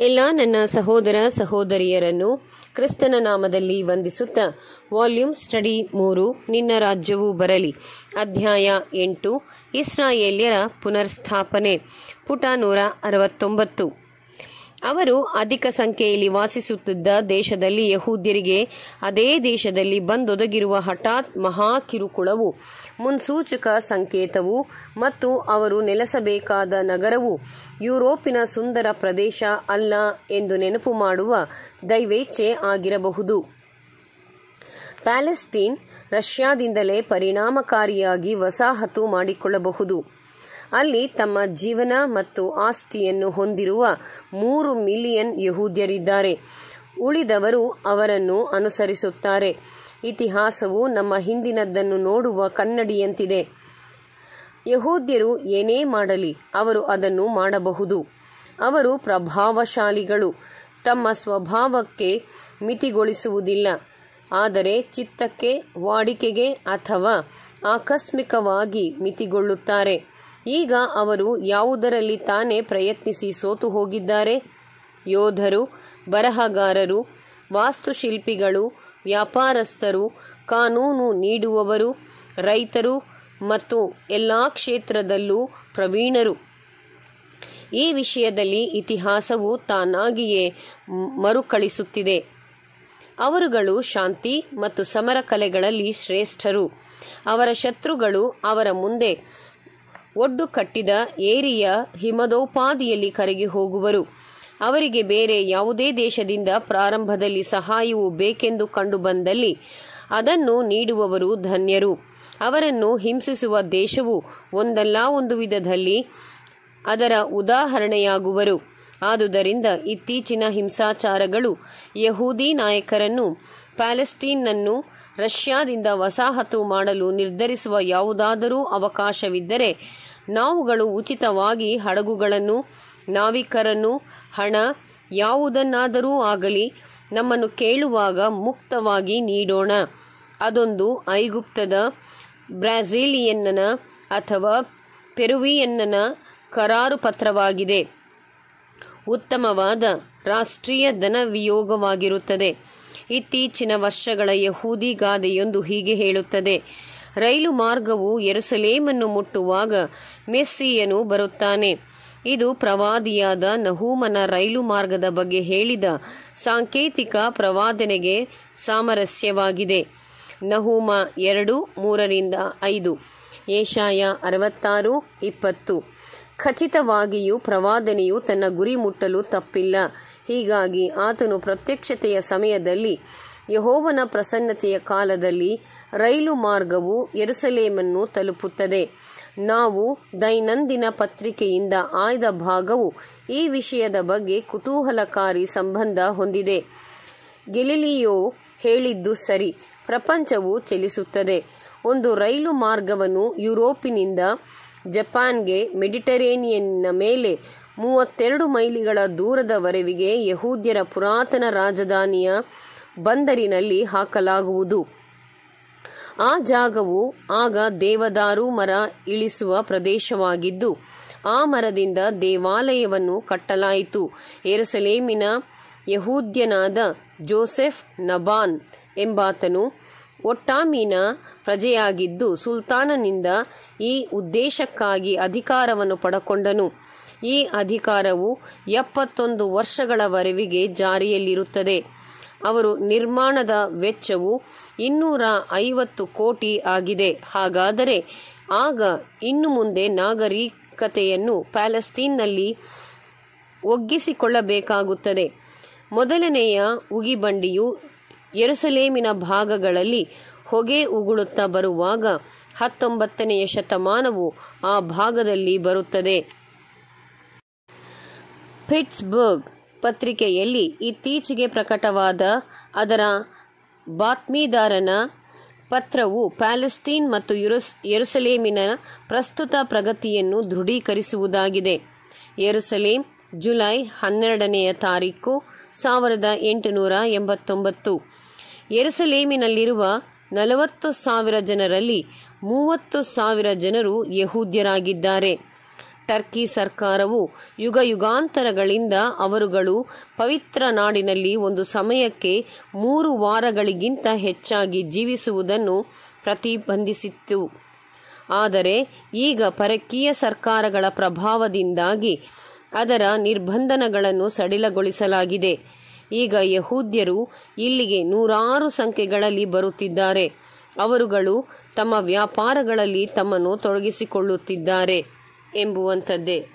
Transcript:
ಎಲ್ಲ ನನ್ನ ಸಹೋದರ ಸಹೋದರಿಯರನ್ನು ಕ್ರಿಸ್ತನ ನಾಮದಲ್ಲಿ ವಂದಿಸುತ್ತಾ ವಾಲ್ಯೂಮ್ ಸ್ಟಡಿ ಮೂರು ನಿನ್ನ ರಾಜ್ಯವು ಬರಲಿ ಅಧ್ಯಾಯ ಎಂಟು ಇಸ್ರಾಯೇಲ್ಯರ ಪುನರ್ಸ್ಥಾಪನೆ ಪುಟ ನೂರ ಅರವತ್ತೊಂಬತ್ತು ಅವರು ಅಧಿಕ ಸಂಖ್ಯೆಯಲ್ಲಿ ವಾಸಿಸುತ್ತಿದ್ದ ದೇಶದಲ್ಲಿ ಯಹೂದ್ಯರಿಗೆ ಅದೇ ದೇಶದಲ್ಲಿ ಬಂದೊದಗಿರುವ ಹಠಾತ್ ಮಹಾ ಕಿರುಕುಳವು ಮುನ್ಸೂಚಕ ಸಂಕೇತವು ಮತ್ತು ಅವರು ನೆಲೆಸಬೇಕಾದ ನಗರವು ಯುರೋಪಿನ ಸುಂದರ ಪ್ರದೇಶ ಅಲ್ಲ ಎಂದು ನೆನಪು ಮಾಡುವ ದೈವೇಚ್ಛೆ ಆಗಿರಬಹುದು ಪ್ಯಾಲೆಸ್ತೀನ್ ರಷ್ಯಾದಿಂದಲೇ ಪರಿಣಾಮಕಾರಿಯಾಗಿ ವಸಾಹತು ಮಾಡಿಕೊಳ್ಳಬಹುದು ಅಲ್ಲಿ ತಮ್ಮ ಜೀವನ ಮತ್ತು ಆಸ್ತಿಯನ್ನು ಹೊಂದಿರುವ ಮೂರು ಮಿಲಿಯನ್ ಯಹೂದ್ಯರಿದ್ದಾರೆ ಉಳಿದವರು ಅವರನ್ನು ಅನುಸರಿಸುತ್ತಾರೆ ಇತಿಹಾಸವು ನಮ್ಮ ಹಿಂದಿನದ್ದನ್ನು ನೋಡುವ ಕನ್ನಡಿಯಂತಿದೆ ಯಹೂದ್ಯರು ಏನೇ ಮಾಡಲಿ ಅವರು ಅದನ್ನು ಮಾಡಬಹುದು ಅವರು ಪ್ರಭಾವಶಾಲಿಗಳು ತಮ್ಮ ಸ್ವಭಾವಕ್ಕೆ ಮಿತಿಗೊಳಿಸುವುದಿಲ್ಲ ಆದರೆ ಚಿತ್ತಕ್ಕೆ ವಾಡಿಕೆಗೆ ಅಥವಾ ಆಕಸ್ಮಿಕವಾಗಿ ಮಿತಿಗೊಳ್ಳುತ್ತಾರೆ ಈಗ ಅವರು ಯಾವುದರಲ್ಲಿ ತಾನೇ ಪ್ರಯತ್ನಿಸಿ ಸೋತು ಹೋಗಿದ್ದಾರೆ ಯೋಧರು ಬರಹಗಾರರು ವಾಸ್ತುಶಿಲ್ಪಿಗಳು ವ್ಯಾಪಾರಸ್ಥರು ಕಾನೂನು ನೀಡುವವರು ರೈತರು ಮತ್ತು ಎಲ್ಲ ಕ್ಷೇತ್ರದಲ್ಲೂ ಪ್ರವೀಣರು ಈ ವಿಷಯದಲ್ಲಿ ಇತಿಹಾಸವು ತಾನಾಗಿಯೇ ಮರುಕಳಿಸುತ್ತಿದೆ ಅವರುಗಳು ಶಾಂತಿ ಮತ್ತು ಸಮರ ಕಲೆಗಳಲ್ಲಿ ಶ್ರೇಷ್ಠರು ಅವರ ಶತ್ರುಗಳು ಅವರ ಮುಂದೆ ಒಡ್ಡು ಕಟ್ಟಿದ ಏರಿಯ ಹಿಮದೋಪಾದಿಯಲ್ಲಿ ಕರಗಿ ಹೋಗುವರು ಅವರಿಗೆ ಬೇರೆ ಯಾವುದೇ ದೇಶದಿಂದ ಪ್ರಾರಂಭದಲ್ಲಿ ಸಹಾಯವು ಬೇಕೆಂದು ಕಂಡುಬಂದಲ್ಲಿ ಅದನ್ನು ನೀಡುವವರು ಧನ್ಯರು ಅವರನ್ನು ಹಿಂಸಿಸುವ ದೇಶವು ಒಂದಲ್ಲ ಒಂದು ವಿಧದಲ್ಲಿ ಅದರ ಉದಾಹರಣೆಯಾಗುವರು ಆದುದರಿಂದ ಇತ್ತೀಚಿನ ಹಿಂಸಾಚಾರಗಳು ಯಹೂದಿ ನಾಯಕರನ್ನು ಪ್ಯಾಲೆಸ್ತೀನನ್ನು ರಷ್ಯಾದಿಂದ ವಸಾಹತು ಮಾಡಲು ನಿರ್ಧರಿಸುವ ಯಾವುದಾದರೂ ಅವಕಾಶವಿದ್ದರೆ ನಾವುಗಳು ಉಚಿತವಾಗಿ ಹಡಗುಗಳನ್ನು ನಾವಿಕರನ್ನು ಹಣ ಯಾವುದನ್ನಾದರೂ ಆಗಲಿ ನಮ್ಮನ್ನು ಕೇಳುವಾಗ ಮುಕ್ತವಾಗಿ ನೀಡೋಣ ಅದೊಂದು ಐಗುಪ್ತದ ಬ್ರಾಝಿಲಿಯನ್ನನ ಅಥವಾ ಪೆರುವಿಯನ್ನನ ಕರಾರು ಪತ್ರವಾಗಿದೆ ಉತ್ತಮವಾದ ರಾಷ್ಟ್ರೀಯ ಧನವಿಯೋಗವಾಗಿರುತ್ತದೆ ಇತ್ತೀಚಿನ ವರ್ಷಗಳ ಯಹೂದಿ ಗಾದೆಯೊಂದು ಹೀಗೆ ಹೇಳುತ್ತದೆ ರೈಲು ಮಾರ್ಗವು ಎರುಸಲೇಮನ್ನು ಮುಟ್ಟುವಾಗ ಮೆಸ್ಸಿಯನು ಬರುತ್ತಾನೆ ಇದು ಪ್ರವಾದಿಯಾದ ನಹೂಮನ ರೈಲು ಮಾರ್ಗದ ಬಗ್ಗೆ ಹೇಳಿದ ಸಾಂಕೇತಿಕ ಪ್ರವಾದನೆಗೆ ಸಾಮರಸ್ಯವಾಗಿದೆ ನಹೂಮ ಎರಡು ಮೂರರಿಂದ ಐದು ಏಷಾಯ ಅರವತ್ತಾರು ಇಪ್ಪತ್ತು ಖಚಿತವಾಗಿಯೂ ಪ್ರವಾದನೆಯು ತನ್ನ ಗುರಿ ಮುಟ್ಟಲು ತಪ್ಪಿಲ್ಲ ಹೀಗಾಗಿ ಆತನು ಪ್ರತ್ಯಕ್ಷತೆಯ ಸಮಯದಲ್ಲಿ ಯಹೋವನ ಪ್ರಸನ್ನತೆಯ ಕಾಲದಲ್ಲಿ ರೈಲು ಮಾರ್ಗವು ಎರುಸಲೇಮನ್ನು ತಲುಪುತ್ತದೆ ನಾವು ದೈನಂದಿನ ಪತ್ರಿಕೆಯಿಂದ ಆಯ್ದ ಭಾಗವು ಈ ವಿಷಯದ ಬಗ್ಗೆ ಕುತೂಹಲಕಾರಿ ಸಂಬಂಧ ಹೊಂದಿದೆ ಗೆಲಿಲಿಯೋ ಹೇಳಿದ್ದು ಸರಿ ಪ್ರಪಂಚವು ಚಲಿಸುತ್ತದೆ ಒಂದು ರೈಲು ಮಾರ್ಗವನ್ನು ಯುರೋಪಿನಿಂದ ಜಪಾನ್ಗೆ ಮೆಡಿಟರೇನಿಯನ್ನ ಮೇಲೆ ಮೂವತ್ತೆರಡು ಮೈಲಿಗಳ ದೂರದವರೆವಿಗೆ ಯಹೂದ್ಯರ ಪುರಾತನ ರಾಜಧಾನಿಯ ಬಂದರಿನಲ್ಲಿ ಹಾಕಲಾಗುವುದು ಆ ಜಾಗವು ಆಗ ದೇವದಾರು ಮರ ಇಳಿಸುವ ಪ್ರದೇಶವಾಗಿದ್ದು ಆ ಮರದಿಂದ ದೇವಾಲಯವನ್ನು ಕಟ್ಟಲಾಯಿತು ಎರುಸಲೇಮಿನ ಯಹೂದ್ಯನಾದ ಜೋಸೆಫ್ ನಬಾನ್ ಎಂಬಾತನು ಒಟ್ಟಾಮಿನ ಪ್ರಜೆಯಾಗಿದ್ದು ಸುಲ್ತಾನನಿಂದ ಈ ಉದ್ದೇಶಕ್ಕಾಗಿ ಅಧಿಕಾರವನ್ನು ಪಡಕೊಂಡನು ಈ ಅಧಿಕಾರವು ಎಪ್ಪತ್ತೊಂದು ವರ್ಷಗಳವರೆವಿಗೆ ಜಾರಿಯಲ್ಲಿರುತ್ತದೆ ಅವರು ನಿರ್ಮಾಣದ ವೆಚ್ಚವು ಇನ್ನೂರ ಐವತ್ತು ಕೋಟಿ ಆಗಿದೆ ಹಾಗಾದರೆ ಆಗ ಇನ್ನು ಮುಂದೆ ನಾಗರಿಕತೆಯನ್ನು ಪ್ಯಾಲೆಸ್ತೀನ್ನಲ್ಲಿ ಒಗ್ಗಿಸಿಕೊಳ್ಳಬೇಕಾಗುತ್ತದೆ ಮೊದಲನೆಯ ಉಗಿಬಂಡಿಯು ಎರುಸಲೇಮಿನ ಭಾಗಗಳಲ್ಲಿ ಹೊಗೆ ಉಗುಳುತ್ತಾ ಬರುವಾಗ ಹತ್ತೊಂಬತ್ತನೆಯ ಶತಮಾನವು ಆ ಭಾಗದಲ್ಲಿ ಬರುತ್ತದೆ ಪಿಟ್ಸ್ಬರ್ಗ್ ಪತ್ರಿಕೆಯಲ್ಲಿ ಇತ್ತೀಚೆಗೆ ಪ್ರಕಟವಾದ ಅದರ ಬಾತ್ಮೀದಾರನ ಪತ್ರವು ಪ್ಯಾಲೆಸ್ತೀನ್ ಮತ್ತು ಯುರುಸ್ ಯೆರೂಸಲೇಮಿನ ಪ್ರಸ್ತುತ ಪ್ರಗತಿಯನ್ನು ದೃಢೀಕರಿಸುವುದಾಗಿದೆ ಯೆರೂಸಲೇಮ್ ಜುಲೈ ಹನ್ನೆರಡನೆಯ ತಾರೀಕು ಸಾವಿರದ ಎಂಟುನೂರ ಎಂಬತ್ತೊಂಬತ್ತು ಯೆರೂಸಲೇಮಿನಲ್ಲಿರುವ ನಲವತ್ತು ಸಾವಿರ ಜನರಲ್ಲಿ ಮೂವತ್ತು ಸಾವಿರ ಜನರು ಯಹೂದ್ಯರಾಗಿದ್ದಾರೆ ಟರ್ಕಿ ಸರ್ಕಾರವು ಯುಗ ಯುಗಾಂತರಗಳಿಂದ ಅವರುಗಳು ಪವಿತ್ರ ನಾಡಿನಲ್ಲಿ ಒಂದು ಸಮಯಕ್ಕೆ ಮೂರು ವಾರಗಳಿಗಿಂತ ಹೆಚ್ಚಾಗಿ ಜೀವಿಸುವುದನ್ನು ಪ್ರತಿಬಂಧಿಸಿತ್ತು ಆದರೆ ಈಗ ಪರಕೀಯ ಸರ್ಕಾರಗಳ ಪ್ರಭಾವದಿಂದಾಗಿ ಅದರ ನಿರ್ಬಂಧನಗಳನ್ನು ಸಡಿಲಗೊಳಿಸಲಾಗಿದೆ ಈಗ ಯಹೂದ್ಯರು ಇಲ್ಲಿಗೆ ನೂರಾರು ಸಂಖ್ಯೆಗಳಲ್ಲಿ ಬರುತ್ತಿದ್ದಾರೆ ಅವರುಗಳು ತಮ್ಮ ವ್ಯಾಪಾರಗಳಲ್ಲಿ ತಮ್ಮನ್ನು ತೊಡಗಿಸಿಕೊಳ್ಳುತ್ತಿದ್ದಾರೆ ಎಂಬುವಂಥದ್ದೇ